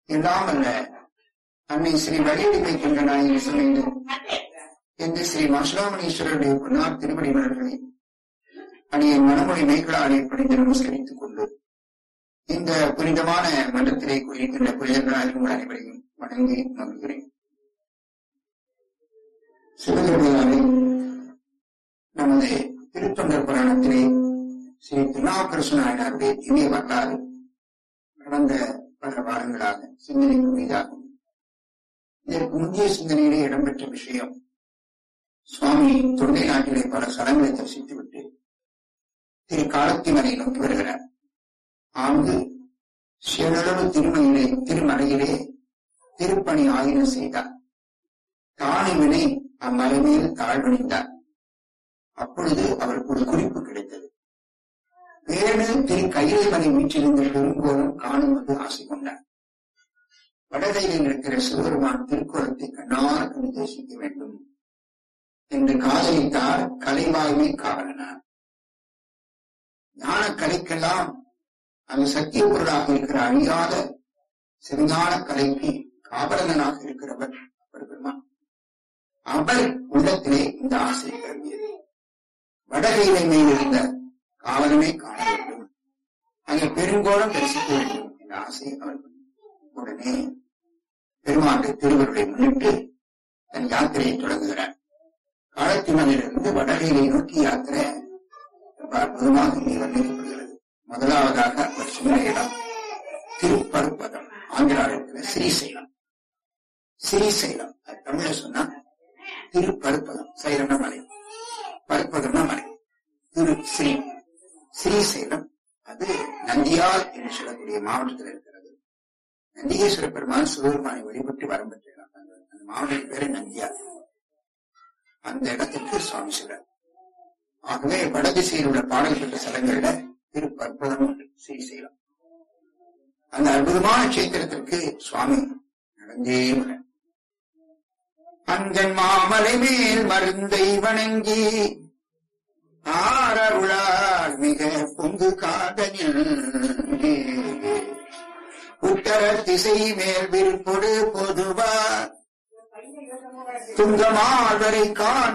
எல்லாம் அல்ல அன்னை ஸ்ரீ வழியடிமை கொண்ட நாயகி சமைந்து எந்த ஸ்ரீ மசுராமணீஸ்வரருடைய பொன்னார் திருவடி மலர்களை அணியின் மனமொழி மெய்களாலே பணிந்து நமஸ்கரித்துக் கொண்டு இந்த புனிதமான மன்றத்திலே கூறியிருக்கின்ற புனிதர்களால் உங்கள் அனைவரையும் வணங்கி நம்புகிறேன் சிவகங்கையாலே நமது திருத்தொண்டர் புராணத்திலே ஸ்ரீ திருநாவுக்கரசு நாயனாருடைய திவ்ய வரலாறு கடந்த பல வாரங்களாக சிந்தனைக்கு மீதாகும் இதற்கு முந்தைய சிந்தனையிலே இடம்பெற்ற விஷயம் சுவாமி தொண்டை நாட்டிலே பல ஸ்தலங்களை தரிசித்துவிட்டு திரு காலத்திமலை நோக்கி வருகிறார் ஆங்கு சிறளவு திருமயிலே திருமலையிலே திருப்பணி ஆயிரம் செய்தார் தானிவினை அம்மலை மேல் தாழ்வணிந்தார் அப்பொழுது அவருக்கு ஒரு குறிப்பு கிடைத்தது வேறு திரு கையிலை வீற்றிருந்த பெருங்கோலம் காணுவது ஆசை கொண்டார் வடகையில் இருக்கிற சிவபெருமான் திருக்குளத்தை கண்ணார கண்டு தரிசிக்க வேண்டும் என்று காதலித்தார் கலைவாய்மை காவலனார் ஞான கலைக்கெல்லாம் அந்த சத்திய பொருளாக இருக்கிற அழியாத சிறுஞான கலைக்கு காவலனாக இருக்கிறவர் அவர் பெருமான் அவர் உள்ளத்திலே இந்த ஆசை கருவியது வடகையிலை மேல் இருந்த காவலனை காண வேண்டும் அங்கே பெருங்கோளம் தரிசிக்க வேண்டும் என்ற ஆசை அவர் உடனே பெருமாண்டு திருவருளை முன்னிட்டு தன் யாத்திரையை தொடங்குகிறார் காலத்திமலிலிருந்து வடகையை நோக்கி யாத்திரை ரொம்ப அற்புதமாக இங்கே வர்ணிக்கப்படுகிறது முதலாவதாக அவர் சொன்ன இடம் திருப்பருப்பதம் ஆந்திராவில் இருக்கிற ஸ்ரீசைலம் ஸ்ரீசைலம் அது தமிழ சொன்னா திருப்பருப்பதம் சைலம்னா மலை பருப்பதம்னா மலை திரு ஸ்ரீ ஸ்ரீசைலம் அது நந்தியால் என்று சொல்லக்கூடிய மாவட்டத்தில் இருக்கிறது நந்திகேஸ்வர பெருமான் சிவபெருமானை வழிபட்டு வரம் பெற்ற இடம் அந்த அந்த மாவட்டத்தின் பேரு நந்தியார் அந்த இடத்துக்கு சுவாமி சிவர் ஆகவே வடதிசையில் உள்ள பாடல் பெற்ற ஸ்தலங்கள்ல திருப்பற்பதம் உண்டு ஸ்ரீசைலம் அந்த அற்புதமான கஷேத்திரத்திற்கு சுவாமி நடந்தே வர அஞ்சன் மாமலை மேல் மருந்தை வணங்கி ஆரருளால் மிக பொங்கு காதனில் உத்தர திசை மேல் விருப்பொடு பொதுவார் துங்கமால்வரை காண்